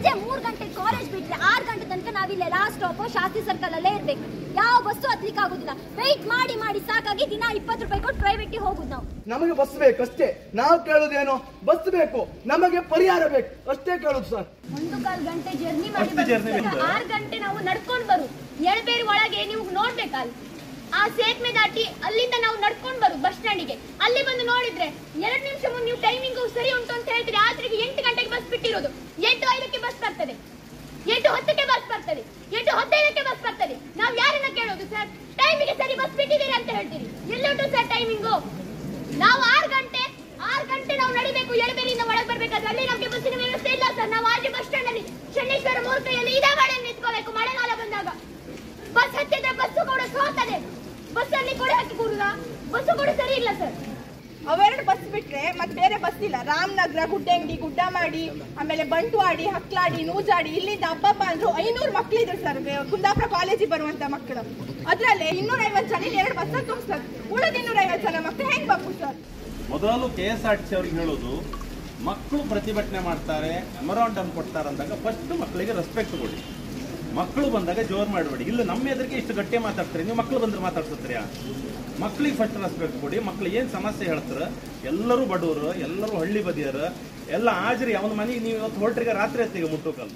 ಸಂಜೆ ಮೂರ್ ಗಂಟೆ ಕಾಲೇಜ್ ಬಿಟ್ರೆ ಆರ್ ಗಂಟೆ ತನಕ ನಾವಿಲ್ಲೇ ಲಾಸ್ಟ್ ಸ್ಟಾಪ್ ಶಾಸ್ತ್ರಿ ಸರ್ಕಲ್ ಅಲ್ಲೇ ಇರ್ಬೇಕು ಯಾವ ಬಸ್ಸು ಹತ್ಲಿಕ್ಕೆ ಆಗುದಿಲ್ಲ ವೆಯ್ಟ್ ಮಾಡಿ ಮಾಡಿ ಸಾಕಾಗಿ ದಿನ ಇಪ್ಪತ್ತು ರೂಪಾಯಿ ಕೊಟ್ಟು ಪ್ರೈವೇಟಿಗೆ ಹೋಗುದು ನಾವು ನಮಗೆ ಬಸ್ ಬೇಕು ಅಷ್ಟೇ ನಾವು ಕೇಳೋದೇನು ಬಸ್ ಬೇಕು ನಮಗೆ ಪರಿಹಾರ ಬೇಕು ಅಷ್ಟೇ ಕೇಳೋದು ಸರ್ ಒಂದು ಕಾಲ್ ಗಂಟೆ ಜರ್ನಿ ಮಾಡಿ ಅಷ್ಟು journey ಬರ್ಬೇಕು. ಬೇಕು. ಆರ್ ಗಂಟೆ ನಾವು ನಡ್ಕೊಂಡ್ ಬರು ಎಳಬೇರು ಒಳಗೆ ನೀವು ನೋಡ್ಬೇಕಲ್ಲ ಆ ಸೇತುವೆ ದಾಟಿ ಅಲ್ಲಿಂದ ನಾವು ನಡ್ಕೊಂಡ್ ಬರು ಬಸ್ ಸ್ಟ್ಯಾಂಡಿಗೆ ಅಲ್ಲಿ ಬಂದು ನೋಡಿದ್ರೆ ಎರಡ್ ನಿಮಿಷ ಮುಂದೆ ನೀವು ಟೈಮಿಂಗ್ ಸರಿ ಉಂಟು ಅಂತ ಹೇಳ್ತೀರಿ ಆದ್ರೆ ಈಗ ಎಂಟು ಗಂಟೆಗೆ ಬಸ್ ಬಿಟ್ಟಿರೋದು ಎಂಟು ಐದಕ್ಕೆ ಬಸ್ ಬರ್ತದೆ ಎಂಟು ಹತ್ತಕ್ಕೆ ಬಸ್ ಬರ್ತದೆ ಎಂಟು ಹತ್ತೈದಕ್ಕೆ ಬಸ್ ಬರ್ತದೆ ನಾವು ಯಾರನ್ನ ಕೇಳೋದು ಸರ್ ಟೈಮಿಗೆ ಸರಿ ಬಸ್ ಬಿಟ್ಟಿದ್ದೀರಿ ಅಂತ ಹೇಳ್ತೀರಿ ಎಲ್ಲುಂಟು ಸರ್ ಟೈಮಿಂಗು ನಾವು ಆರು ಗಂಟೆ ಆರು ಗಂಟೆ ನಾವು ನಡಿಬೇಕು ಎಳಬೇರಿಯಿಂದ ಒಳಗೆ ಬರ್ಬೇಕಾದ್ರೆ ಅಲ್ಲಿ ನಮಗೆ ಬಸ್ಸಿನ ವ್ಯವಸ್ಥೆ ಇಲ್ಲ ಸರ್ ನಾವು ಆಜು ಬಸ್ ಸ್ಟ್ಯಾಂಡ್ ಅಲ್ಲಿ ಶನೇಶ್ವರ ಮೂರ್ತಿಯಲ್ಲಿ ಇದೇ ಮಳೆ ನಿಂತ್ಕೋಬೇಕು ಮಳೆಗಾಲ ಬಂದಾಗ ಬಸ್ ಹತ್ತಿದ್ರೆ ಬಸ್ಸು ಕೂಡ ಸೋತದೆ ಬಸ್ ಅಲ್ಲಿ ಕೊಡೆ ಹಾಕಿ ಕೂರುದ ಬಸ್ಸು ಕೂಡ ಸರಿ ಇಲ್ಲ ಸರ್ ಅವೆರಡು ಬಸ್ ಬಿಟ್ರೆ ಮತ್ತೆ ಬೇರೆ ಬಸ್ ಇಲ್ಲ ರಾಮನಗರ ಗುಡ್ಡೆಂಗಡಿ ಗುಡ್ಡಮಾಡಿ ಆಮೇಲೆ ಬಂಟ್ವಾಡಿ ಹಕ್ಲಾಡಿ ನೂಜಾಡಿ ಇಲ್ಲಿಂದ ಹಬ್ಬಪ್ಪ ಅಂದ್ರು ಐನೂರು ಮಕ್ಳಿದ್ರು ಸರ್ ಕುಂದಾಪುರ ಕಾಲೇಜಿಗೆ ಬರುವಂತ ಮಕ್ಕಳು ಅದ್ರಲ್ಲಿ ಇನ್ನೂರ ಐವತ್ತು ಜನ ಎರಡು ಬಸ್ ತುಂಬಿಸ್ತಾರೆ ಉಳಿದ ಇನ್ನೂರ ಐವತ್ತು ಜನ ಮಕ್ಕಳು ಹೆಂಗ್ ಬೇಕು ಸರ್ ಮೊದಲು K S R T C ಅವ್ರಿಗೆ ಹೇಳೋದು ಮಕ್ಕಳು ಪ್ರತಿಭಟನೆ ಮಾಡ್ತಾರೆ ಮೆಮೊರಾಂಡಮ್ ಕೊಡ್ತಾರೆ ಅಂದಾಗ ಫಸ್ಟ್ ಮಕ್ಕಳಿಗೆ ರೆಸ್ಪೆಕ್ಟ್ ಕೊಡಿ ಮಕ್ಕಳು ಬಂದಾಗ ಜೋರ್ ಮಾಡಬೇಡಿ ಇಲ್ಲ ನಮ್ಮ ಎದುರಿಗೆ ಇಷ್ಟು ಗಟ್ಟಿ ಮಾತಾಡ್ತಾರೆ ನೀವು ಮಕ್ಕಳು ಬಂದ್ರೆ ಮಾತಾಡ್ಸತ್ತೀರಾ ಮಕ್ಕಳಿಗೆ ಫಸ್ಟ್ ರೆಸ್ಪೆಕ್ಟ್ ಕೊಡಿ ಮಕ್ಳು ಏನು ಸಮಸ್ಯೆ ಹೇಳ್ತಾರೆ ಎಲ್ಲರೂ ಬಡವರು ಎಲ್ಲರೂ ಹಳ್ಳಿ ಬದಿಯರು ಎಲ್ಲ ಹಾಜರಿ ಅವನ ಮನೆಗೆ ನೀವು ಇವತ್ತು ಹೊರಟ್ರಿಗೆ ರಾತ್ರಿ ಹೊತ್ತಿಗೆ ಮುಟ್ಟೋಕಲ್ಲ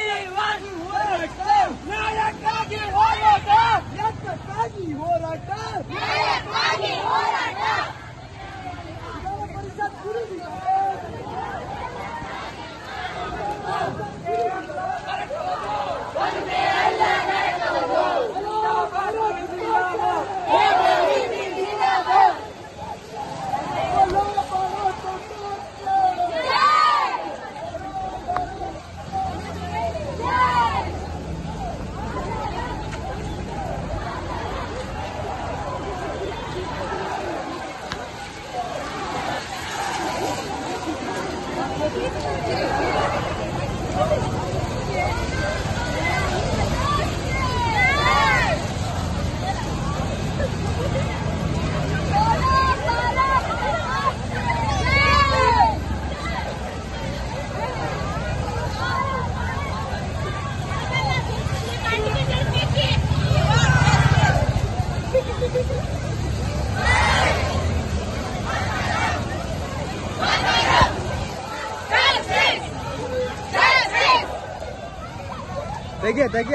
ತೆಗಿಯ ತೆಗಿಯ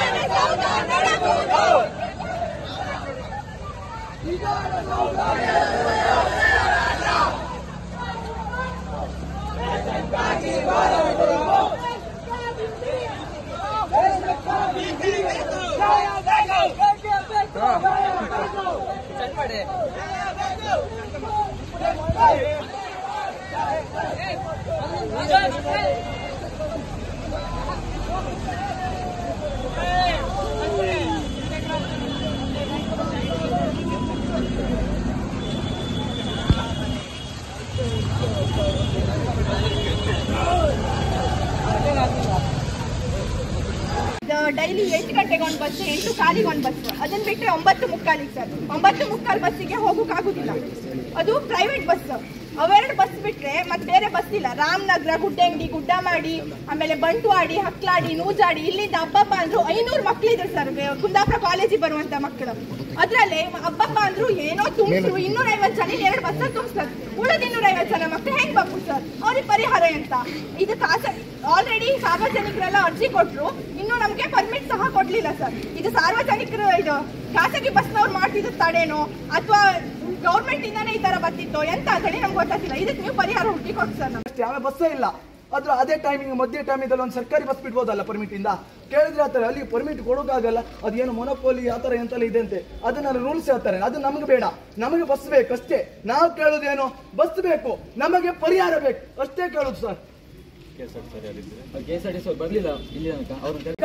ಡೈಲಿ ಎಂಟು ಗಂಟೆಗೆ ಒಂದು ಬಸ್ ಎಂಟು ಕಾಲಿಗೆ ಒಂದು ಬಸ್ ಅದನ್ನ ಬಿಟ್ಟರೆ ಒಂಬತ್ತು ಮುಕ್ಕಾಲಿಗೆ ಸರ್ ಒಂಬತ್ತು ಮುಕ್ಕಾಲು ಬಸ್ಸಿಗೆ ಹೋಗೋಕ್ಕಾಗೋದಿಲ್ಲ ಅದು ಪ್ರೈವೇಟ್ ಬಸ್ ಅವೆರಡು ಬಸ್ ಬಿಟ್ರೆ ಮತ್ತೆ ಬೇರೆ ಬಸ್ ಇಲ್ಲ ರಾಮನಗರ ಗುಡ್ಡೆಂಗಡಿ ಗುಡ್ಡಮಾಡಿ ಆಮೇಲೆ ಬಂಟ್ವಾಡಿ ಹಕ್ಲಾಡಿ ನೂಜಾಡಿ ಇಲ್ಲಿಂದ ಹಬ್ಬಪ್ಪ ಅಂದ್ರು ಐನೂರು ಮಕ್ಳಿದ್ರು ಸರ್ ಕುಂದಾಪುರ ಕಾಲೇಜಿಗೆ ಬರುವಂತ ಮಕ್ಕಳು ಅದ್ರಲ್ಲಿ ಹಬ್ಬಪ್ಪ ಅಂದ್ರು ಏನೋ ತುಂಬಿದ್ರು ಇನ್ನೂರ ಐವತ್ತು ಜನ ಎರಡು ಬಸ್ ತುಂಬಿಸ್ತಾರೆ ಉಳಿದ ಇನ್ನೂರ ಐವತ್ತು ಜನ ಮಕ್ಕಳು ಹೆಂಗ್ ಬೇಕು ಸರ್ ಅವ್ರಿಗೆ ಪರಿಹಾರ ಅಂತ ಇದು ಖಾಸ ಆಲ್ರೆಡಿ ಸಾರ್ವಜನಿಕರೆಲ್ಲ ಅರ್ಜಿ ಕೊಟ್ರು ಇನ್ನು ನಮ್ಗೆ ಪರ್ಮಿಟ್ ಸಹ ಕೊಡ್ಲಿಲ್ಲ ಸರ್ ಇದು ಸಾರ್ವಜನಿಕರು ಇದು ಖಾಸಗಿ ಬಸ್ನವ್ರು ಮಾಡ್ತಿದ್ದು ತಡೇನೋ ಅಥವಾ ಗೌರ್ಮೆಂಟ್ ಇಂದಾನೇ ಈ ತರ ಬರ್ತಿತ್ತು ಎಂತ ಅಂತ ಹೇಳಿ ನಮ್ಗೆ ಗೊತ್ತಾಗ್ತಿಲ್ಲ ಇದಕ್ಕೆ ನೀವು ಪರಿಹಾರ ಹುಡುಕಿ ಕೊಟ್ಟು ಸರ್ ನಮ್ಗೆ ಅಷ್ಟೇ ಯಾವ ಬಸ್ಸೇ ಇಲ್ಲ ಆದ್ರೆ ಅದೇ ಟೈಮಿಂಗ್ ಮಧ್ಯೆ ಟೈಮಿಂದಲ್ಲಿ ಒಂದು ಸರ್ಕಾರಿ ಬಸ್ ಬಿಡ್ಬೋದಲ್ಲ ಪರ್ಮಿಟ್ ಇಂದ ಕೇಳಿದ್ರೆ ಆತರ ಅಲ್ಲಿ ಪರ್ಮಿಟ್ ಕೊಡೋಕ್ಕಾಗಲ್ಲ ಅದೇನು ಮೊನೋಪೋಲಿ ಆ ಥರ ಎಂತೆಲ್ಲ ಇದೆ ಅಂತೆ ಅದನ್ನ ರೂಲ್ಸ್ ಹೇಳ್ತಾರೆ ಅದು ನಮಗೆ ಬೇಡ ನಮಗೆ ಬಸ್ ಬೇಕು ಅಷ್ಟೇ ನಾವು ಕೇಳೋದೇನು ಬಸ್ ಬೇಕು ನಮಗೆ ಪರಿಹಾರ ಬೇಕು ಅಷ್ಟೇ ಕೇಳೋದು ಸರ್ ಕೆಎಸ್ಆರ್ಟಿಸಿ ಬರ್ಲಿಲ್ಲ ಇಲ್ಲಿ ತನಕ ಅವ್ರನ್ನ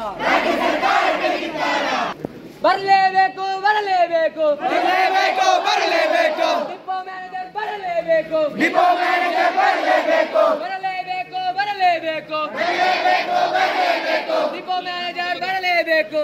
ಬರಲೇಬೇಕು ಬರಲೇಬೇಕು ಬರಲೇಬೇಕು ಬರಲೇಬೇಕು ಡಿಪೋ ಮ್ಯಾನೇಜರ್ ಬರಲೇಬೇಕು ಡಿಪೋ ಮ್ಯಾನೇಜರ್ ಬರಲೇಬೇಕು ಬರಲೇಬೇಕು ಬರಲೇಬೇಕು ಡಿಪೋ ಮ್ಯಾನೇಜರ್ ಬರಲೇಬೇಕು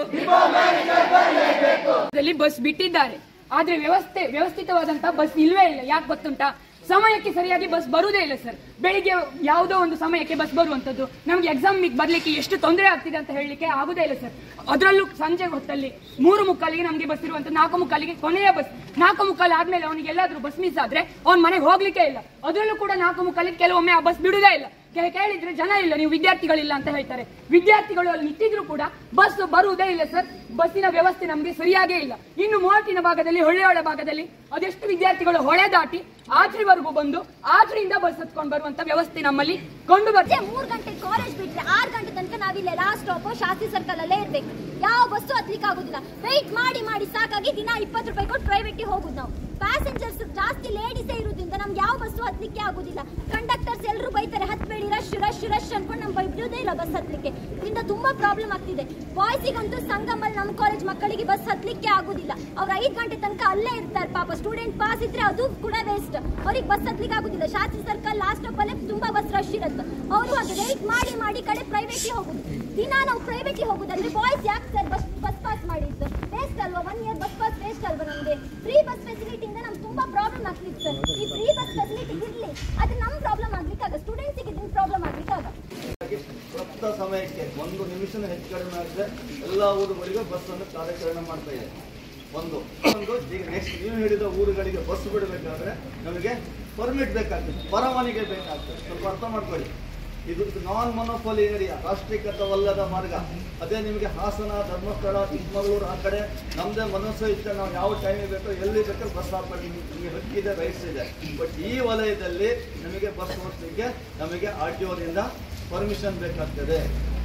ದಲ್ಲಿ ಬಸ್ ಬಿಟ್ಟಿದ್ದಾರೆ ಆದ್ರೆ ವ್ಯವಸ್ಥೆ ವ್ಯವಸ್ಥಿತವಾದಂತಹ ಬಸ್ ಇಲ್ವೇ ಇಲ್ಲ ಯಾಕೆ ಗೊತ್ತುಂಟಾ ಸಮಯಕ್ಕೆ ಸರಿಯಾಗಿ ಬಸ್ ಬರುವುದೇ ಇಲ್ಲ ಸರ್ ಬೆಳಿಗ್ಗೆ ಯಾವುದೋ ಒಂದು ಸಮಯಕ್ಕೆ ಬಸ್ ಬರುವಂತದ್ದು ನಮ್ಗೆ ಎಕ್ಸಾಮ್ ಬರ್ಲಿಕ್ಕೆ ಎಷ್ಟು ತೊಂದರೆ ಆಗ್ತಿದೆ ಅಂತ ಹೇಳಲಿಕ್ಕೆ ಆಗುದೇ ಇಲ್ಲ ಸರ್ ಅದರಲ್ಲೂ ಸಂಜೆ ಹೊತ್ತಲ್ಲಿ ಮೂರು ಮುಕ್ಕಾಲಿಗೆ ನಮ್ಗೆ ಬಸ್ ಇರುವಂತ ನಾಲ್ಕು ಮುಕ್ಕಾಲಿಗೆ ಕೊನೆಯ ಬಸ್ ನಾಲ್ಕು ಮುಕ್ಕಾಲು ಆದ್ಮೇಲೆ ಅವನಿಗೆ ಎಲ್ಲಾದ್ರೂ ಬಸ್ ಮಿಸ್ ಆದ್ರೆ ಅವ್ನ ಮನೆಗೆ ಹೋಗ್ಲಿಕ್ಕೆ ಇಲ್ಲ ಅದರಲ್ಲೂ ಕೂಡ ನಾಲ್ಕು ಮುಕ್ಕಾಲಿಗೆ ಕೆಲವೊಮ್ಮೆ ಆ ಬಸ್ ಬಿಡುವುದೇ ಇಲ್ಲ ಕೆ- ಕೇಳಿದ್ರೆ ಜನ ಇಲ್ಲ ನೀವು ವಿದ್ಯಾರ್ಥಿಗಳಿಲ್ಲ ಅಂತ ಹೇಳ್ತಾರೆ ವಿದ್ಯಾರ್ಥಿಗಳು ಅಲ್ಲಿ ನಿಂತಿದ್ರು ಕೂಡ ಬಸ್ ಬರುವುದೇ ಇಲ್ಲ ಸರ್ ಬಸ್ಸಿನ ವ್ಯವಸ್ಥೆ ನಮಗೆ ಸರಿಯಾಗೇ ಇಲ್ಲ ಇನ್ನು ಮೋಟಿನ ಭಾಗದಲ್ಲಿ ಹೊಳ್ಳೆಯೊಳ ಭಾಗದಲ್ಲಿ ಅದೆಷ್ಟು ವಿದ್ಯಾರ್ಥಿಗಳು ಹೊಳೆ ದಾಟಿ ಆಚೆವರೆಗೂ ಬಂದು ಆಚೆಯಿಂದ ಬಸ್ ಹತ್ಕೊಂಡು ಬರುವಂತ ವ್ಯವಸ್ಥೆ ನಮ್ಮಲ್ಲಿ ಕಂಡು ಬರ್ತದೆ ಸಂಜೆ ಮೂರ್ ಗಂಟೆ ಕಾಲೇಜ್ ಬಿಟ್ರೆ ಆರ್ ಗಂಟೆ ತನಕ ನಾವಿಲ್ಲ ಲಾಸ್ಟ್ ಸ್ಟಾಪ್ ಶಾಸ್ತ್ರಿ ಸರ್ಕಲ್ ಅಲ್ಲೇ ಇರ್ಬೇಕು ಯಾವ ಬಸ್ಸು ಹತ್ಲಿಕ್ಕೆ ಆಗುದಿಲ್ಲ ವೆಯ್ಟ್ ಮಾಡಿ ಮಾಡಿ ಸಾಕಾಗಿ ದಿನ ಇಪ್ಪತ್ತು ರೂಪಾಯಿ ಕೊಟ್ಟು ಪ್ರೈವೇಟ್ ಹೋಗುದು ನಾವು ಪ್ಯಾಸೆಂಜರ್ಸ್ ಜಾಸ್ತಿ ಲೇಡೀಸೇ ಇರುವುದ್ರಿಂದ ನಮ್ಗೆ ಯಾವ ಬಸ್ಸು ಹತ್ಲಿಕ್ಕೆ ಆಗುದಿಲ್ಲ ಕಂಡಕ್ಟರ್ಸ್ ಎಲ್ಲರೂ ಬೈತಾರೆ ಹತ್ಬೇಡಿ ರಶ್ ರಶ್ ರಶ್ ಅನ್ಕೊಂಡು ನಮ್ಗೆ ಬಿಡುವುದೇ ಇಲ್ಲ ಬಸ್ ಹತ್ಲಿಕ್ಕೆ ಇದರಿಂದ ತುಂಬಾ ಪ್ರಾಬ್ಲಮ್ ಆಗ್ತಿದೆ ಬಾಯ್ಸಿಗಂತೂ ಸಂಗಮಲ್ಲಿ ನಮ್ಮ ಕಾಲೇಜ್ ಮಕ್ಕಳಿಗೆ ಬಸ್ ಹತ್ಲಿಕ್ಕೆ ಆಗುದಿಲ್ಲ ಅವ್ರು ಐದು ಗಂಟೆ ತನಕ ಅಲ್ಲೇ ಇರ್ತಾರೆ ಪಾಪ ಸ್ಟೂಡೆಂಟ್ ಪಾಸ್ ಇದ್ರೆ ಅದು ಕೂಡ ವೇಸ್ಟ್ ಅವ್ರಿಗೆ ಬಸ್ ಹತ್ಲಿಕ್ಕೆ ಆಗುದಿಲ್ಲ ಶಾಸ್ತ್ರಿ ಸರ್ಕಲ್ ಲಾಸ್ಟ್ ಸ್ಟಾಪ್ ಅಲ್ಲೇ ತುಂಬಾ ಬಸ್ ರಶ್ ಇರುತ್ತೆ ಅವರು ಹಾಗೆ ವೆಯ್ಟ್ ಮಾಡಿ ಮಾಡಿ ಕಡೆ ಪ್ರೈವೇಟ್ಗೆ ಹೋಗುದು ದಿನ ನಾವು ಪ್ರೈವೇಟ್ಗೆ ಹೋಗುದಂದ್ರೆ ಬಾಯ್ಸ್ ಯಾಕೆ ಸರ್ ಬಸ್ ಬಸ್ ಪಾಸ್ ಮಾಡಿದ್ದು ವೇಸ್ಟ್ ಅಲ್ವಾ one year bus pass waste ಅಲ್ವಾ ನಮಗೆ ಫ್ರೀ ಬಸ್ ಫೆಸಿಲಿಟಿಯಿಂದ ನಮ್ಗೆ ತುಂಬಾ ಪ್ರಾಬ್ಲಮ್ ಆಗ್ತಿತ್ತು ಸರ್ ಈ ಫ್ರೀ ಬಸ್ ಫೆಸಿಲಿಟಿ ಇರಲಿ ಅದು ನಮ್ಮ ಪ್ರಾಬ್ಲಮ್ ಆಗ್ಲಿಕ್ಕಾಗ ಸ್ಟೂಡೆಂಟ್ಸಿಗೆ ಇದನ್ನ ಪ್ರಾಬ್ಲಮ್ ಆಗ್ಲಿಕ್ಕಾಗ ಪ್ರಸ್ತುತ ಸಮಯಕ್ಕೆ ಒಂದು ನಿಮಿಷನೂ ಹೆಚ್ಚು ಕಡಿಮೆ ಆಗದೆ ಎಲ್ಲ ಊರುಗಳಿಗೂ ಬಸ್ ಅನ್ನು ಕಾರ್ಯಾಚರಣೆ ಮಾಡ್ತಾ ಇದೆ ಒಂದು ಒಂದು ಈಗ ನೆಕ್ಸ್ಟ್ ನೀವು ಹೇಳಿದ ಊರುಗಳಿಗೆ ಬಸ್ ಬಿಡಬೇಕಾದ್ರೆ ನಮಗೆ ಪರ್ಮಿಟ್ ಬೇಕಾಗ್ತದೆ ಪರವಾನಿಗೆ ಬೇಕಾಗ್ತದೆ ಸ್ವಲ್ಪ ಅರ್ಥ ಮಾಡ್ಕೊಳ್ಳಿ ಇದು ನಾನ್ ಮೊನೋಪೋಲಿ ಏರಿಯಾ ರಾಷ್ಟ್ರೀಕೃತವಲ್ಲದ ಮಾರ್ಗ ಅದೇ ನಿಮಗೆ ಹಾಸನ ಧರ್ಮಸ್ಥಳ ಚಿಕ್ಕಮಗಳೂರು ಆ ಕಡೆ ನಮ್ಮದೇ ಮನಸ್ಸು ಇದ್ದರೆ ನಾವು ಯಾವ ಟೈಮಿಗೆ ಬೇಕೋ ಎಲ್ಲಿ ಬೇಕೋ ಬಸ್ ಹಾಕೊಂಡು ನಿಮಗೆ ಹಕ್ಕಿದೆ ರೈಟ್ಸ್ ಇದೆ ಬಟ್ ಈ ವಲಯದಲ್ಲಿ ನಮಗೆ ಬಸ್ ಓಡಿಸ್ಲಿಕ್ಕೆ ನಮಗೆ ಆರ್ ಟಿ ಓದಿಂದ ಪರ್ಮಿಷನ್ ಬೇಕಾಗ್ತದೆ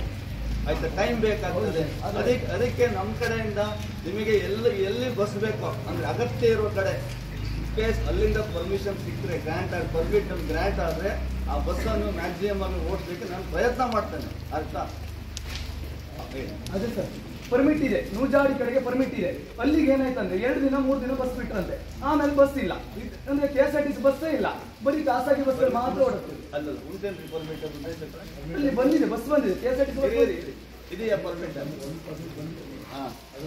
ಆಯ್ತಾ ಟೈಮ್ ಬೇಕಾಗ್ತದೆ ಅದಕ್ಕೆ ಅದಕ್ಕೆ ನಮ್ಮ ಕಡೆಯಿಂದ ನಿಮಗೆ ಎಲ್ಲಿ ಎಲ್ಲಿ ಬಸ್ ಬೇಕೋ ಅಂದ್ರೆ ಅಗತ್ಯ ಇರೋ ಕಡೆ ಕೇಸ್ ಅಲ್ಲಿಂದ ಪರ್ಮಿಷನ್ ಸಿಕ್ಕರೆ ಗ್ರ್ಯಾಂಟ್ ಆಗಿ ಪರ್ಮಿಟ್ ನಮ್ಗೆ ಗ್ರ್ಯಾಂಟ್ ಆದರೆ ಆ ಬಸ್ಸನ್ನು ಮ್ಯಾಕ್ಸಿಮಮ್ ಆಗಿ ಓಡಿಸ್ಲಿಕ್ಕೆ ನಾನು ಪ್ರಯತ್ನ ಮಾಡ್ತೇನೆ ಅರ್ಥ ಹೇಳಿ. ಅದೇ ಸರ್ ಪರ್ಮಿಟ್ ಇದೆ ನೂಜಾಡಿ ಕಡೆಗೆ ಪರ್ಮಿಟ್ ಇದೆ ಅಲ್ಲಿಗೆ ಏನಾಯ್ತಂದ್ರೆ ಎರಡು ದಿನ ಮೂರು ದಿನ ಬಸ್ ಬಿಟ್ರಂತೆ ಆಮೇಲೆ ಬಸ್ ಇಲ್ಲ ಇದ್- ಅಂದ್ರೆ K S R T C ಬಸ್ಸೇ ಇಲ್ಲ ಬರೀ ಖಾಸಗಿ ಬಸ್ ಮಾತ್ರ ಓಡುತ್ತೆ ಅಲ್ಲಲ್ಲ ಉಂಟೇನ್ರಿ ಪರ್ಮಿಟ್ ಅಲ್ಲಿ ಬಂದಿದೆ ಬಸ್ ಬಂದಿದೆ K S R T C bus ಇದೆಯಾ ಪರ್ಮಿಟ್ ಹಾ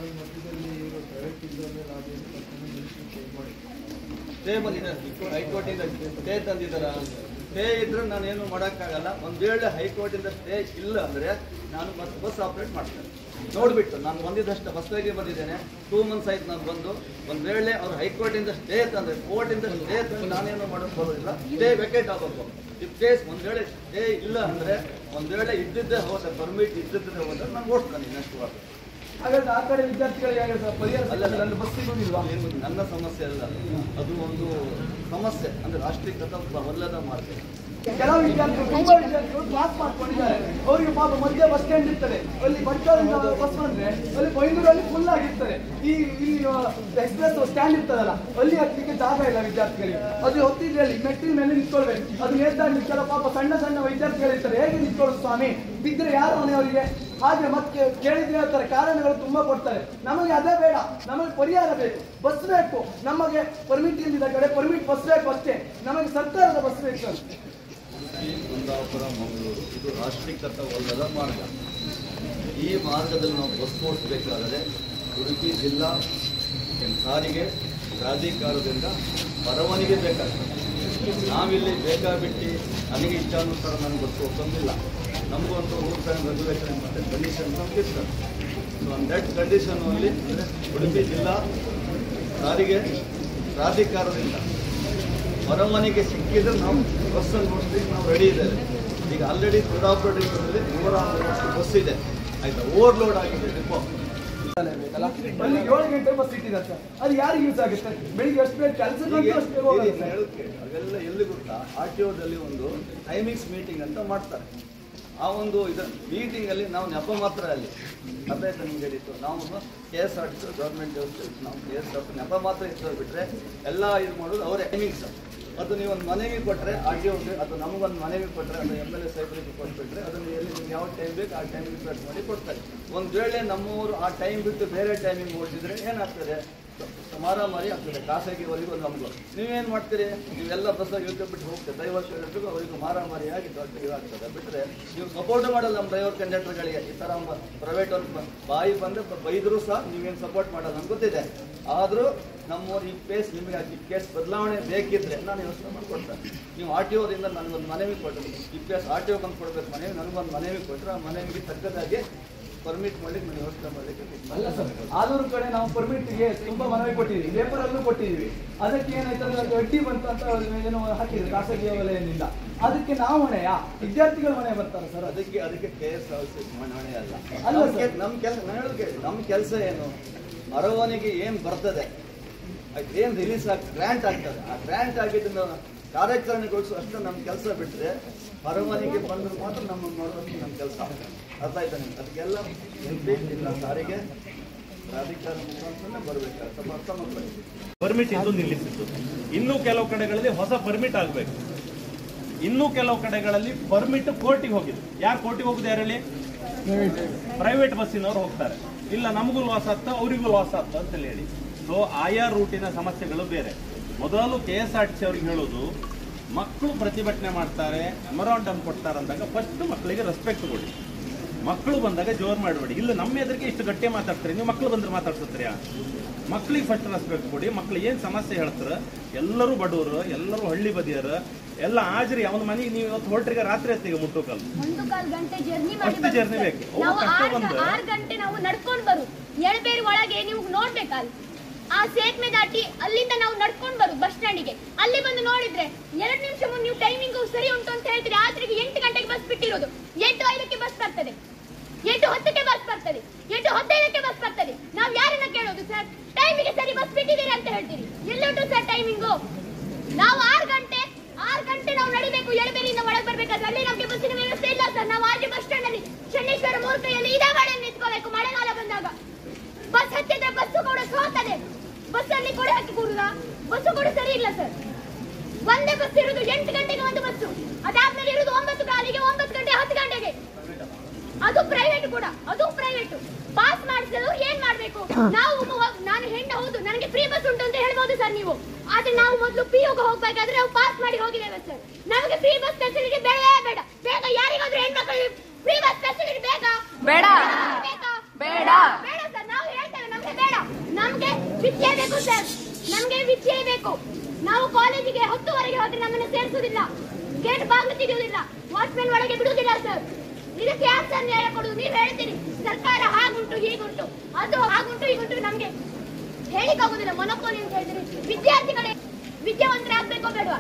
ಸ್ಟೇ ಬಂದಿದೆ ಹೈಕೋರ್ಟಿಂದ ಸ್ಟೇ ತಂದಿದ್ದಾರ ಸ್ಟೇ ಇದ್ರೆ ನಾನು ಏನು ಮಾಡೋಕ್ಕಾಗಲ್ಲ ಒಂದು ವೇಳೆ ಹೈಕೋರ್ಟಿಂದ ಸ್ಟೇ ಇಲ್ಲ ಅಂದರೆ ನಾನು ಬಸ್ ಬಸ್ ಆಪ್ರೇಟ್ ಮಾಡ್ತೇನೆ ನೋಡ್ಬಿಟ್ಟು ನಾನು ಬಂದಿದ್ದಷ್ಟು ಬಸ್ಸಾಗಿ ಬಂದಿದ್ದೇನೆ ಟೂ ಮಂತ್ಸ್ ಆಯ್ತು ನಾನು ಬಂದು ಒಂದು ವೇಳೆ ಅವ್ರು ಹೈಕೋರ್ಟಿಂದ ಸ್ಟೇ ತಂದ್ರೆ ಕೋರ್ಟಿಂದ ಸ್ಟೇ ತಂದ್ರೆ ನಾನೇನು ಮಾಡೋದು ಬರೋದಿಲ್ಲ ಸ್ಟೇ ವೆಕೇಟ್ ಆಗಬೇಕು ಇಫ್ ಕೇಸ್ ಒಂದು ವೇಳೆ ಸ್ಟೇ ಇಲ್ಲ ಅಂದರೆ ಒಂದು ವೇಳೆ ಇದ್ದಿದ್ದೇ ಹೋದ ಪರ್ಮಿಟ್ ಇದ್ದಿದ್ದೇ ಹೋದ್ರೆ ನಾನು ಓಡಿಸ್ತಾನೆ ನೆಕ್ಸ್ಟ್ ವಾರ ಹಾಗಾದ್ರೆ ಆ ಕಡೆ ವಿದ್ಯಾರ್ಥಿಗಳಿಗೆ ಹೇಗೆ ಸರ್ ಪರಿಹಾರ ಅಲ್ಲ, ಸಿಗ್ತದೆ? ಅಲ್ಲಿ ಬಸ್ ಸಿಗೋದಿಲ್ವಾ ಏನು ನನ್ನ ಸಮಸ್ಯೆ ಅಲ್ಲ ಅದು ಒಂದು ಸಮಸ್ಯೆ ಅಂದ್ರೆ ರಾಷ್ಟ್ರೀಕೃತ ವಲ್ಲದ ಮಾರ್ಗ ಕೆಲವು ವಿದ್ಯಾರ್ಥಿಗಳು ತುಂಬಾ ವಿದ್ಯಾರ್ಥಿಗಳು ಕ್ಲಾಸ್ ಮಾಡ್ಕೊಂಡಿದ್ದಾರೆ ಅವರಿಗೆ ಪಾಪ ಮಧ್ಯೆ ಬಸ್ ಸ್ಟ್ಯಾಂಡ್ ಇರ್ತದೆ ಅಲ್ಲಿ ಬಂಟ್ವಾಳದಿಂದ ಬಸ್ ಬಂದ್ರೆ ಅಲ್ಲಿ ಬೈಂದೂರಲ್ಲಿ ಫುಲ್ ಆಗಿರ್ತದೆ ಈ ಇಲ್ಲಿ ಎಕ್ಸ್ಪ್ರೆಸ್ ಸ್ಟ್ಯಾಂಡ್ ಇರ್ತದಲ್ಲ ಅಲ್ಲಿ ಹತ್ತಲಿಕ್ಕೆ ಜಾಗ ಇಲ್ಲ ವಿದ್ಯಾರ್ಥಿಗಳಿಗೆ ಅದು ಹೊತ್ತಿದ್ರೆ ಅಲ್ಲಿ ಮೆಟ್ಟಿನ ಮೇಲೆ ನಿಂತ್ಕೊಳ್ಬೇಕು ಅದು ನೇತಾಡ್ಲಿಕ್ಕೆ ಕೆಲ ಪಾಪ ಸಣ್ಣ ಸಣ್ಣ ವಿದ್ಯಾರ್ಥಿಗಳು ಇರ್ತಾರೆ ಹೇಗೆ ನಿಂತ್ಕೊಳ್ಳೋದು ಸ್ವಾಮಿ ಬಿದ್ದರೆ ಯಾರು ಮನೆಯವರಿಗೆ ಹಾಗೆ ಮತ್ತೆ ಕೇಳಿದ್ರೆ ಹೇಳ್ತಾರೆ ಕಾರಣಗಳು ತುಂಬಾ ಕೊಡ್ತಾರೆ ನಮಗೆ ಅದೇ ಬೇಡ ನಮಗೆ ಪರಿಹಾರ ಬೇಕು ಬಸ್ ಬೇಕು ನಮಗೆ ಪರ್ಮಿಟ್ ಇಲ್ಲದ ಕಡೆ ಪರ್ಮಿಟ್ ಬಸ್ ಬೇಕು ಅಷ್ಟೇ ನಮಗೆ ಸರ್ಕಾರದ ಬಸ್ ಬೇಕು ಅಂತ ಉಡುಪಿ ಕುಂದಾಪುರ ಮಂಗಳೂರು ಇದು ರಾಷ್ಟ್ರೀಕೃತವಲ್ಲದ ಮಾರ್ಗ ಈ ಮಾರ್ಗದಲ್ಲಿ ನಾವು ಬಸ್ ಓಡಿಸಬೇಕಾದರೆ ಉಡುಪಿ ಜಿಲ್ಲಾ ಸಾರಿಗೆ ಪ್ರಾಧಿಕಾರದಿಂದ ಪರವಾನಿಗೆ ಬೇಕಾಗ್ತದೆ ನಾವಿಲ್ಲಿ ಬೇಕಾಬಿಟ್ಟು ನನಗೆ ಇಚ್ಛಾನುಸಾರ ನನಗೆ ಬಸ್ ಹೋಗೋದಿಲ್ಲ ನಮಗೂ ಅಂತ ರೂಲ್ಸ್ ಆ್ಯಂಡ್ ರೆಗ್ಯುಲೇಷನ್ ಮತ್ತು ಕಂಡೀಷನ್ ಇರ್ತದೆ ಸೊ ಆನ್ ದಟ್ ಕಂಡೀಷನಲ್ಲಿ ಉಡುಪಿ ಜಿಲ್ಲಾ ಸಾರಿಗೆ ಪ್ರಾಧಿಕಾರದಿಂದ ಪರವಾನಿಗೆ ಸಿಕ್ಕಿದ್ರೆ ನಾವು ಬಸ್ಸನ್ನು ಓಡಿಸ್ಲಿಕ್ಕೆ ನಾವು ರೆಡಿ ಇದ್ದೇವೆ ಈಗ ಆಲ್ರೆಡಿ ಕುಂದಾಪುರದಲ್ಲಿ ನೂರ ಮೂವತ್ತು ಬಸ್ ಇದೆ ಆಯ್ತಾ ಓವರ್ಲೋಡ್ ಆಗಿದೆ ಡಿಪೋ ಬೇಕಲ್ಲ ಅಲ್ಲಿ ಏಳು ಗಂಟೆ ಬಸ್ ಇಟ್ಟಿದ್ದಾರೆ ಸರ್ ಅದು ಯಾರಿಗೆ ಯೂಸ್ ಆಗುತ್ತೆ ಬೆಳಿಗ್ಗೆ ಎಷ್ಟು ಬೇಗ ಕೆಲಸಕ್ಕೆ ಅಷ್ಟು ಬೇಗ ಹೋಗಲ್ಲ ಸರ್ ಅವೆಲ್ಲ ಎಲ್ಲಿ ಗೊತ್ತಾ ಆರ್ ಟಿ ಓದಲ್ಲಿ ಒಂದು ಟೈಮಿಂಗ್ಸ್ ಮೀಟಿಂಗ್ ಅಂತ ಮಾಡ್ತಾರೆ ಆ ಒಂದು ಇದು ಮೀಟಿಂಗ್ ಅಲ್ಲಿ ನಾವು ನೆಪ ಮಾತ್ರ ಅಲ್ಲಿ ಅರ್ಥ ಆಯ್ತಾ ನಿಮ್ಗೆ ಹೇಳಿತ್ತು ನಾವು K S R T C government ನಾವು ಕೆ ಎಸ್ ಆರ್ ನೆಪ ಮಾತ್ರ ಇಟ್ಟು ಬಿಟ್ರೆ ಎಲ್ಲ ಇದು ಮಾಡೋದು ಅವರೇ ಟೈಮಿಂಗ್ಸ್ ಅದು ನೀವು ಒಂದು ಮನೆಗೆ ಕೊಟ್ಟರೆ ಆರ್ ಟಿ ಓಗೆ ಅದು ನಮಗೊಂದು ಮನೆಗೆ ಕೊಟ್ಟರೆ ಅದು ಎಮ್ ಎಲ್ ಎ ಸಾಹೇಬರಿಗೆ ಕೊಟ್ಬಿಟ್ರೆ ಅದನ್ನು ಎಲ್ಲಿ ನಿಮ್ಗೆ ಯಾವ ಟೈಮ್ ಬೇಕು ಆ ಟೈಮಿಗೆ ಸೆಟ್ ಮಾಡಿ ಕೊಡ್ತಾರೆ ಒಂದು ವೇಳೆ ನಮ್ಮವರು ಆ ಟೈಮ್ ಬಿಟ್ಟು ಬೇರೆ ಟೈಮಿಂಗ್ ಓಡಿಸಿದ್ರೆ ಏನಾಗ್ತದೆ ಮಾರಾಮಾರಿ ಆಗ್ತದೆ ಖಾಸಗಿವರೆಗೂ ನಮಗೂ ನೀವೇನು ಮಾಡ್ತೀರಿ ನೀವೆಲ್ಲ ಬಸ್ಸಾಗ ಇಳ್ಕೊಂಡ್ಬಿಟ್ಟು ಹೋಗ್ತೀರಿ ಡ್ರೈವರ್ ಕಂಡಕ್ಟರ್ಗೂ ಅವರಿಗೂ ಮಾರಾಮಾರಿಯಾಗಿ ದೊಡ್ಡ ಇದಾಗ್ತದೆ ಬಿಟ್ಟರೆ ನೀವು ಸಪೋರ್ಟ್ ಮಾಡಲ್ಲ ನಮ್ಮ ಡ್ರೈವರ್ ಕಂಡಕ್ಟರ್ಗಳಿಗೆ ಈ ಥರ ಪ್ರೈವೇಟ್ ಅವ್ರು ಬಾಯಿ ಬಂದು ಬೈದರೂ ಸಹ ನೀವೇನು ಸಪೋರ್ಟ್ ಮಾಡಲ್ಲ ನಮ್ಗೆ ಗೊತ್ತಿದೆ ಆದರೂ ನಮ್ಮವ್ರು ಈ ಕೇಸ್ ನಿಮಗೆ ಈ ಕೇಸ್ ಬದಲಾವಣೆ ಬೇಕಿದ್ರೆ ನಾನು ಯೋಚನೆ ಮಾಡ್ಕೊಡ್ತೇನೆ ನೀವು ಆರ್ ಟಿ ಓದಿಂದ ನನಗೊಂದು ಮನವಿ ಕೊಟ್ಟರು ಈ ಕೇಸ್ ಆರ್ ಟಿ ಓ ಬಂದು ಕೊಡ್ಬೇಕು ಮನವಿ ನನಗೊಂದು ಮನವಿ ಕೊಟ್ಟರೆ ಆ ಮನವಿಗೆ ತಕ್ಕದಾಗಿ ಪರ್ಮಿಟ್ ಮಾಡ್ಲಿಕ್ಕೆ ನಾನು ಯೋಚನೆ ಮಾಡಲಿಕ್ಕೆ ಅಲ್ಲ ಸರ್ ಆಲೂರು ಕಡೆ ನಾವು ಪರ್ಮಿಟ್ಗೆ ತುಂಬಾ ಮನವಿ ಕೊಟ್ಟಿದ್ದೀವಿ ಪೇಪರ್ ಅಲ್ಲೂ ಕೊಟ್ಟಿದ್ದೀವಿ ಅದಕ್ಕೆ ಏನಾಯ್ತು ಅಂದ್ರೆ ಅದು ಅಡ್ಡಿ ಬಂತು ಅಂತ ಏನೋ ಹಾಕಿದ್ರು ಖಾಸಗಿ ವಲಯದಿಂದ ಅದಕ್ಕೆ ನಾವು ಹೊಣೆಯಾ ವಿದ್ಯಾರ್ಥಿಗಳು ಹೊಣೆ ಬರ್ತಾರೆ ಸರ್ ಅದು ಅದಕ್ಕೆ ಅದಕ್ಕೆ ಕೆ ಎಸ್ ಮನವಣೆ ಅಲ್ಲ ಅಲ್ಲ ನಮ್ಮ ಸರ್. ಕೆಲ್- ನಮ್ಮ ಕೆಲಸ ನಾನು ಹೇಳೋದು ಕೇಳಿ ನಮ್ಮ ಕೆಲಸ ಏನು ಅರವಣಿಗೆ ಏನು ಬರ್ತದೆ ಅದು ಏನು ರಿಲೀಸ್ ಆಗ್ ಗ್ರ್ಯಾಂಟ್ ಆಗ್ತದೆ ಆ ಗ್ರ್ಯಾಂಟ್ ಆಗಿದ್ದನ್ನು ಕಾರ್ಯಾಚರಣೆಗೊಳಿಸೋ ಅಷ್ಟು ನಮ್ಮ ಕೆಲಸ ಬಿಟ್ಟರೆ ಅರವಣಿಗೆ ಬಂದ್ರೆ ಮಾತ್ರ ನಮ್ಮ ನೋಡೋದು ನಮ್ಮ ಕೆಲಸ ಅರ್ಥ ಆಯ್ತಾ ನಿಮ್ಗೆ ಅದಕ್ಕೆಲ್ಲ ಎಂ ಪಿ ಇಲ್ಲ ಸಾರಿಗೆ ಪ್ರಾಧಿಕಾರ ಮುಖಾಂತರನೇ ಬರಬೇಕು ಸ್ವಲ್ಪ ಅರ್ಥ ಮಾಡ್ಕೊಳ್ಳಿ ಪರ್ಮಿಟ್ ಇದ್ದು ನಿಲ್ಲಿಸಿದ್ದು ಇನ್ನೂ ಕೆಲವು ಕಡೆಗಳಲ್ಲಿ ಹೊಸ ಪರ್ಮಿಟ್ ಆಗಬೇಕು ಇನ್ನೂ ಕೆಲವು ಕಡೆಗಳಲ್ಲಿ ಪರ್ಮಿಟ್ ಕೋರ್ಟಿಗೆ ಹೋಗಿದೆ ಯಾರು ಕೋರ್ಟಿಗೆ ಹೋಗುದು ಯಾರು ಹೇಳಿ ಪ್ರೈವೇಟ್ ಬಸ್ಸಿನವ್ರು ಹೋಗ್ತಾರೆ ಇಲ್ಲ ನಮಗೂ ಲಾಸ್ ಆಗ್ತಾ ಅವರಿಗೂ ಲಾಸ್ ಆಗ್ತಾ ಅಂತ ಹೇಳಿ ಸೊ ಆಯಾ ರೂಟಿನ ಸಮಸ್ಯೆಗಳು ಬೇರೆ ಮೊದಲು K S R T C ಅವ್ರಿಗೆ ಹೇಳೋದು ಮಕ್ಕಳು ಪ್ರತಿಭಟನೆ ಮಾಡ್ತಾರೆ ಮೆಮೊರಾಂಡಮ್ ಕೊಡ್ತಾರೆ ಅಂದಾಗ ಫಸ್ಟ್ ಮಕ್ಕಳಿಗೆ ರೆಸ್ಪೆಕ್ಟ್ ಕೊಡಿ ಮಕ್ಕಳು ಬಂದಾಗ ಜೋರ್ ಮಾಡಬೇಡಿ ಇಲ್ಲ ನಮ್ಮ ಎದುರಿಗೆ ಇಷ್ಟು ಗಟ್ಟಿ ಮಾತಾಡ್ತಾರೆ ನೀವು ಮಕ್ಕಳು ಬಂದ್ರೆ ಮಾತಾಡ್ಸತ್ರಿಯಾ ಮಕ್ಕಳಿಗೆ ಫಸ್ಟ್ ರೆಸ್ಪೆಕ್ಟ್ ಕೊಡಿ ಮಕ್ಳು ಏನು ಸಮಸ್ಯೆ ಹೇಳ್ತಾರೆ ಎಲ್ಲರೂ ಬಡವರು ಎಲ್ಲರೂ ಹಳ್ಳಿ ಬದಿಯರು ಎಲ್ಲ ಹಾಜರಿ ಅವನ ಮನೆಗೆ ನೀವು ಇವತ್ತು ಹೊರಟ್ರಿಗೆ ರಾತ್ರಿ ಹೊತ್ತಿಗೆ ಮುಟ್ಟೋಕಲ್ಲ ಒಂದು ಕಾಲ್ ಗಂಟೆ ಜರ್ನಿ ಮಾಡಿ ಅಷ್ಟು journey ಬೇಕು. ಅವ್ರು ನಾವು ಕಷ್ಟ ಆರ್ ಬಂದು- ಆರ್ ಗಂಟೆ ನಾವು ನಡ್ಕೊಂಡ್ ಬರು ಎಳಬೇರು ಒಳಗೆ ನೀವು ನೋಡ್ಬೇಕಲ್ಲ ಆ ಸೇತುವೆ ದಾಟಿ ಅಲ್ಲಿಂದ ನಾವು ನಡ್ಕೊಂಡ್ ಬರು ಬಸ್ ಸ್ಟ್ಯಾಂಡಿಗೆ ಅಲ್ಲಿ ಬಂದು ನೋಡಿದ್ರೆ ಎರಡ್ ನಿಮಿಷ ಮುಂದೆ ನೀವು ಟೈಮಿಂಗ್ ಸರಿ ಉಂಟು ಅಂತ ಹೇಳ್ತೀರಿ ಆದ್ರಿಗೆ ಎಂಟು ಗಂಟೆಗೆ ಬಸ್ ಬಿಟ್ಟಿರೋದು ಎಂಟು ಐದಕ್ಕೆ ಬಸ್ ಬರ್ತದೆ ಎಂಟು ಹತ್ತಕ್ಕೆ ಬಸ್ ಬರ್ತದೆ ಎಂಟು ಹದಿನೈದಕ್ಕೆ ಬಸ್ ಬರ್ತದೆ ನಾವು ಯಾರನ್ನ ಕೇಳೋದು ಸರ್ ಟೈಮಿಗೆ ಸರಿ ಬಸ್ ಬಿಟ್ಟಿದ್ದೀರಿ ಅಂತ ಹೇಳ್ತೀರಿ ಎಲ್ಲುಂಟು ಸರ್ ಟೈಮಿಂಗು ನಾವು ಆರು ಗಂಟೆ ಆರು ಗಂಟೆ ನಾವು ನಡಿಬೇಕು ಎಳಬೇರಿಯಿಂದ ಒಳಗೆ ಬರ್ಬೇಕಾದ್ರೆ ಅಲ್ಲಿ ನಮ್ಗೆ ಬಸ್ಸಿನ ವ್ಯವಸ್ಥೆ ಇಲ್ಲ ಸರ್ ನಾವು ಆರ್ಜಿ ಬಸ್ ಸ್ಟ್ಯಾಂಡ್ ಅಲ್ಲಿ ಚನ್ನೇಶ್ವರ ಮೂರ್ತಿಯಲ್ಲಿ ಇದೇ ಗಾಡಿ ನಿಂತ್ಕೋಬೇಕು ಮಳೆಗಾಲ ಬಂದಾಗ ಬಸ್ ಹತ್ತಿದ್ರೆ ಬಸ್ಸು ಕೂಡ ಸೋತದೆ ಬಸ್ ಅಲ್ಲಿ ಕೊಡೆ ಹಾಕಿ ಕೂಡುದ ಬಸ್ಸು ಕೂಡ ಸರಿ ಇಲ್ಲ ಸರ್ ಒಂದೇ ಬಸ್ ಇರುದು ಎಂಟು ಗಂಟೆಗೆ ಒಂದು ಬಸ್ಸು ಅದಾದ್ಮೇಲೆ ಇರುದು ಒಂಬತ್ತು ಕಾಲಿಗೆ ಒಂಬತ್ತು ಗಂಟೆ ಹತ್ತು ಗಂಟೆಗೆ ಅದು ಪ್ರೈವೇಟ್ ಕೂಡ ಅದು ಪ್ರೈವೇಟ್ ಪಾಸ್ ಮಾಡಿಸಿದ್ರು ಏನ್ ಮಾಡ್ಬೇಕು ನಾವು ಮೊ- ನಾನು ಹೆಣ್ಣು ಹೌದು ನನಗೆ ಫ್ರೀ ಬಸ್ ಉಂಟು ಅಂತ ಹೇಳ್ಬೋದು ಸರ್ ನೀವು ಆದ್ರೆ ನಾವು ಮೊದಲು ಪಿ ಯುಗೆ ಹೋಗ್ಬೇಕಾದ್ರೆ ನಾವು ಪಾಸ್ ಮಾಡಿ ಹೋಗಿದ್ದೇವೆ ಸರ್ ನಮಗೆ ಫ್ರೀ ಬಸ್ ಫೆಸಿಲಿಟಿ ಬೇಡವೇ ಬೇಡ ಬೇಗ ಯಾರಿಗಾದ್ರೂ ಹೆಣ್ಮಕ್ಳಿಗೆ ಫ್ರೀ ಬಸ್ ಫೆಸಿಲಿಟಿ ಬೇಕಾ ಬೇಡ. ಬೇಕಾ ಬೇಡ. ಬೇಡ ಸರ್ ನಾವು ಹೇಳ್ತೇವೆ ನಮ್ಗೆ ಬೇಡ ನಮ್ಗೆ ವಿದ್ಯೆ ಬೇಕು ಸರ್ ನಮ್ಗೆ ವಿದ್ಯೆ ಬೇಕು ನಾವು ಕಾಲೇಜಿಗೆ ಹತ್ತುವರೆಗೆ ಹೋದ್ರೆ ನಮ್ಮನ್ನ ಸೇರಿಸುವುದಿಲ್ಲ ಗೇಟ್ ಬಾಗಿಲು ತೆಗೆಯುವುದಿಲ್ಲ ವಾಚ್ಮೆನ್ ಒಳಗೆ ಬಿಡುವುದಿಲ್ಲ ಸರ್ ಇದಕ್ಕೆ ಯಾಕೆ ಸರ್ ನ್ಯಾಯ ಕೊಡುದು ನೀವು ಹೇಳ್ತೀರಿ ಸರ್ಕಾರ ಹಾಗುಂಟು ಹೀಗುಂಟು ಅದು ಹಾಗುಂಟು ಹೀಗುಂಟು ನಮ್ಗೆ ಹೇಳಿಕ್ಕಾಗುದಿಲ್ಲ ಮೊನಪೋಲಿ ಅಂತ ಹೇಳ್ತೀರಿ ವಿದ್ಯಾರ್ಥಿಗಳೇ ವಿದ್ಯಾವಂತರಾಗ್ಬೇಕೋ ಬೇಡವಾ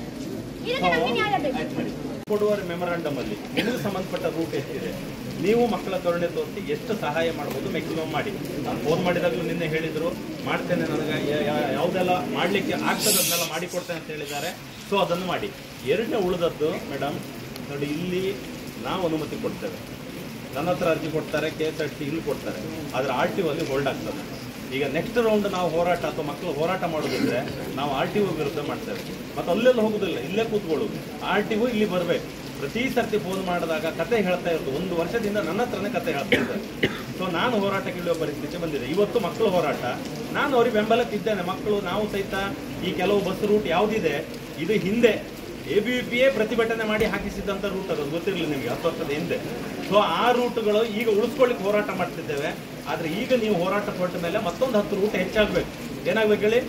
ಇದಕ್ಕೆ ನಮ್ಗೆ ನ್ಯಾಯ ಬೇಕು ಕೊಡುವ ಮೆಮೊರಾಂಡಮ್ ಅಲ್ಲಿ ನಿಮಗೆ ಸಂಬಂಧಪಟ್ಟ ರೂಟ್ ಎಷ್ಟಿದೆ ನೀವು ಮಕ್ಕಳ ಕರುಣೆ ತೋರಿಸಿ ಎಷ್ಟು ಸಹಾಯ ಮಾಡ್ಬೋದು ಮ್ಯಾಕ್ಸಿಮಮ್ ಮಾಡಿ ನಾನು ಫೋನ್ ಮಾಡಿದಾಗಲೂ ನಿನ್ನೆ ಹೇಳಿದ್ರು ಮಾಡ್ತೇನೆ ನನಗೆ ಯಾ- ಯಾ- ಯಾವುದೆಲ್ಲ ಮಾಡ್ಲಿಕ್ಕೆ ಆಗ್ತದೆ ಅದನ್ನೆಲ್ಲ ಮಾಡಿಕೊಡ್ತೇನೆ ಅಂತ ಹೇಳಿದ್ದಾರೆ ಸೊ ಅದನ್ನು ಮಾಡಿ ಎರಡನೇ ಉಳಿದದ್ದು ಮೇಡಮ್ ನೋಡಿ ಇಲ್ಲಿ ನಾವು ಅನುಮತಿ ಕೊಡ್ತೇವೆ ನನ್ನ ಹತ್ರ ಅರ್ಜಿ ಕೊಡ್ತಾರೆ ಕೆ ಎಸ್ ಆರ್ ಟಿ ಇಲ್ಲಿ ಕೊಡ್ತಾರೆ ಆದ್ರೆ ಆರ್ ಟಿ ಅಲ್ಲಿ ಹೋಲ್ಡ್ ಆಗ್ತದೆ ಈಗ ನೆಕ್ಸ್ಟ್ ರೌಂಡ್ ನಾವು ಹೋರಾಟ ಅಥವಾ ಮಕ್ಕಳು ಹೋರಾಟ ಮಾಡೋದಿದ್ರೆ ನಾವು ಆರ್ ಟಿ ಒ ವಿರುದ್ಧ ಮಾಡ್ತೇವೆ ಮತ್ತೆ ಅಲ್ಲೆಲ್ಲ ಹೋಗುದಿಲ್ಲ ಇಲ್ಲೇ ಕೂತ್ಕೊಳ್ಳೋದು ಆರ್ ಟಿ ಒ ಇಲ್ಲಿ ಬರಬೇಕು ಪ್ರತಿ ಸರ್ತಿ ಫೋನ್ ಮಾಡಿದಾಗ ಕತೆ ಹೇಳ್ತಾ ಇರೋದು ಒಂದು ವರ್ಷದಿಂದ ನನ್ನ ಹತ್ರನೇ ಕತೆ ಹೇಳ್ತಾ ಇದ್ದಾರೆ ಸೊ ನಾನು ಹೋರಾಟಕ್ಕೆ ಇಳಿಯುವ ಪರಿಸ್ಥಿತಿ ಬಂದಿದೆ ಇವತ್ತು ಮಕ್ಕಳು ಹೋರಾಟ ನಾನು ಅವ್ರಿಗೆ ಬೆಂಬಲಕ್ಕಿದ್ದೇನೆ ಮಕ್ಕಳು ನಾವು ಸಹಿತ ಈ ಕೆಲವು ಬಸ್ ರೂಟ್ ಯಾವುದಿದೆ ಇದು ಹಿಂದೆ ಎ ಬಿ ಪಿ ಎ ಪ್ರತಿಭಟನೆ ಮಾಡಿ ಹಾಕಿಸಿದಂತ ರೂಟ್ ಅದು ಗೊತ್ತಿರಲಿಲ್ಲ ನಿಮಗೆ ಹತ್ತು ವರ್ಷದ ಹಿಂದೆ ಸೊ ಆ ರೂಟ್ಗಳು ಈಗ ಉಳಿಸ್ಕೊಳ್ಳಿಕ್ಕೆ ಹೋರಾಟ ಮಾಡ್ತಿದ್ದೇವೆ ಆದ್ರೆ ಈಗ ನೀವು ಹೋರಾಟ ಹೊರಟ ಮೇಲೆ ಮತ್ತೊಂದು ಹತ್ತು ರೂಟ್ ಹೆಚ್ಚಾಗ್ಬೇಕು ಏನಾಗ್ಬೇಕು ಹೇಳಿ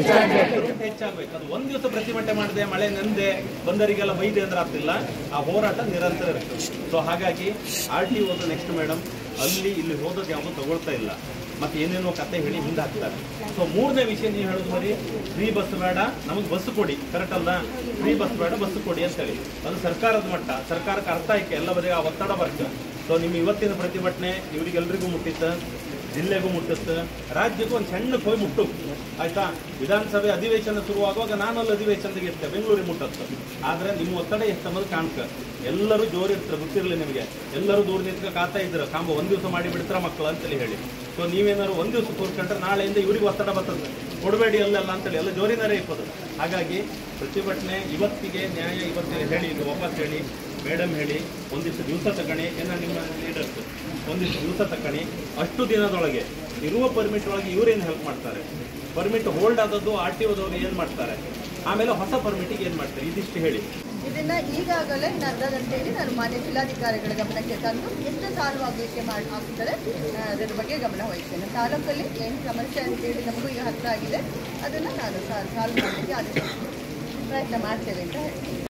ರೂಟ್ ಹೆಚ್ಚಾಗ್ಬೇಕು ಅದು ಒಂದ್ ದಿವಸ ಪ್ರತಿಭಟನೆ ಮಾಡಿದೆ ಮಳೆ ನೆಂದೆ ಬಂದರಿಗೆಲ್ಲ ಬೈದೆ ಅಂದ್ರೆ ಆಗ್ತಿಲ್ಲ ಆ ಹೋರಾಟ ನಿರಂತರ ಇರ್ತದೆ ಸೊ ಹಾಗಾಗಿ ಆರ್ ಟಿ ಓದು ನೆಕ್ಸ್ಟ್ ಮೇಡಮ್ ಅಲ್ಲಿ ಇಲ್ಲಿ ಹೋದದ್ದು ಯಾವುದು ತಗೊಳ್ತಾ ಇಲ್ಲ ಮತ್ತೆ ಏನೇನೋ ಕತೆ ಹೇಳಿ ಹಿಂದೆ ಹಾಕ್ತಾರೆ ಸೊ ಮೂರನೇ ವಿಷಯ ನೀವು ಹೇಳೋದು ಬರೀ ಫ್ರೀ ಬಸ್ ಬೇಡ ನಮಗೆ ಬಸ್ ಕೊಡಿ ಕರೆಕ್ಟ್ ಅಲ್ಲ ಫ್ರೀ ಬಸ್ ಬೇಡ ಬಸ್ ಕೊಡಿ ಅಂತ ಹೇಳಿ ಅದು ಸರ್ಕಾರದ ಮಟ್ಟ ಸರ್ಕಾರಕ್ಕೆ ಅರ್ಥ ಆಯ್ಕೆ ಎಲ್ಲ ಬರೀ ಆ ಒತ್ತಡ ಬರ್ತದೆ ಸೊ ನಿಮ್ಮ ಇವತ್ತಿನ ಪ್ರತಿಭಟನೆ ಇವರಿಗೆಲ್ರಿಗೂ ಮುಟ್ಟಿತ್ತು ಜಿಲ್ಲೆಗೂ ಮುಟ್ಟುತ್ತೆ ರಾಜ್ಯಕ್ಕೂ ಒಂದು ಸಣ್ಣ ಹೋಗಿ ಮುಟ್ಟು ಆಯ್ತಾ ವಿಧಾನಸಭೆ ಅಧಿವೇಶನ ಶುರುವಾಗುವಾಗ ನಾನು ಅಲ್ಲಿ ಅಧಿವೇಶನದಾಗ ಇರ್ತೇವೆ ಬೆಂಗಳೂರಿಗೆ ಮುಟ್ಟತ್ತೆ ಆದ್ರೆ ನಿಮ್ಮ ಒತ್ತಡ ಎಷ್ಟು ಅನ್ನೋದು ಕಾಣ್ಕ ಎಲ್ಲರೂ ಜೋರು ಇರ್ತಾರೆ ಗೊತ್ತಿರಲಿ ನಿಮಗೆ ಎಲ್ಲರೂ ದೂರ ನಿಂತ್ಕ ಕಾತಾ ಇದ್ರ ಕಾಂಬ ಒಂದ್ ದಿವಸ ಮಾಡಿ ಬಿಡ್ತಾರ ಮಕ್ಕಳು ಅಂತೇಳಿ ಹೇಳಿ ಸೊ ನೀವೇನಾದ್ರು ಒಂದ್ ದಿವಸ ಕೂರ್ಕೊಂಡ್ರೆ ನಾಳೆಯಿಂದ ಇವ್ರಿಗೆ ಒತ್ತಡ ಬರ್ತದೆ ಕೊಡಬೇಡಿ ಅಲ್ಲೆಲ್ಲ ಅಂತೇಳಿ ಎಲ್ಲ ಜೋರಿನಾರೇ ಇಪ್ಪದು ಹಾಗಾಗಿ ಪ್ರತಿಭಟನೆ ಇವತ್ತಿಗೆ ನ್ಯಾಯ ಇವತ್ತಿಗೆ ಹೇಳಿ ಇದು ವಾಪಸ್ ಹೇಳಿ ಮೇಡಮ್ ಹೇಳಿ ಒಂದಿಷ್ಟು ದಿವಸ ತಗಣಿ ಏನೋ ನಿಮ್ಮ ಲೀಡರ್ಸ್ ಒಂದಿಷ್ಟು ದಿವಸ ತಕ್ಕಣಿ ಅಷ್ಟು ದಿನದೊಳಗೆ ಇರುವ ಪರ್ಮಿಟ್ ಒಳಗೆ ಇವರೇನು ಹೆಲ್ಪ್ ಮಾಡ್ತಾರೆ ಪರ್ಮಿಟ್ ಹೋಲ್ಡ್ ಆದದ್ದು ಆರ್ ಟಿ ಓದವ್ರು ಏನು ಮಾಡ್ತಾರೆ ಆಮೇಲೆ ಹೊಸ ಪರ್ಮಿಟಿಗೆ ಏನು ಮಾಡ್ತಾರೆ ಇದಿಷ್ಟು ಹೇಳಿ ಇದನ್ನ ಈಗಾಗಲೇ ನಡೆದಂತೇಳಿ ನಾನು ಮಾನ್ಯ ಜಿಲ್ಲಾಧಿಕಾರಿಗಳ ಗಮನಕ್ಕೆ ತಂದು ಎಷ್ಟು ಸಾಲು ಆಗಲಿಕ್ಕೆ ಮಾಡಿ ಆಗ್ತಾರೆ ಆ, ಅದರ ಬಗ್ಗೆ ಗಮನ ವಹಿಸ್ತೇನೆ ತಾಲೂಕಲ್ಲಿ ಏನು ಸಮಸ್ಯೆ ಅಂತೇಳಿ ನಮಗೂ ಈಗ ಹತ್ರ ಆಗಿದೆ ಅದನ್ನು ನಾನು ಸಾಲ್ವ್ ಮಾಡಲಿಕ್ಕೆ ಆದೇಶ ಪ್ರಯತ್ನ ಮಾಡ್ತೇವೆ ಅಂತ ಹೇಳ್ತೀನಿ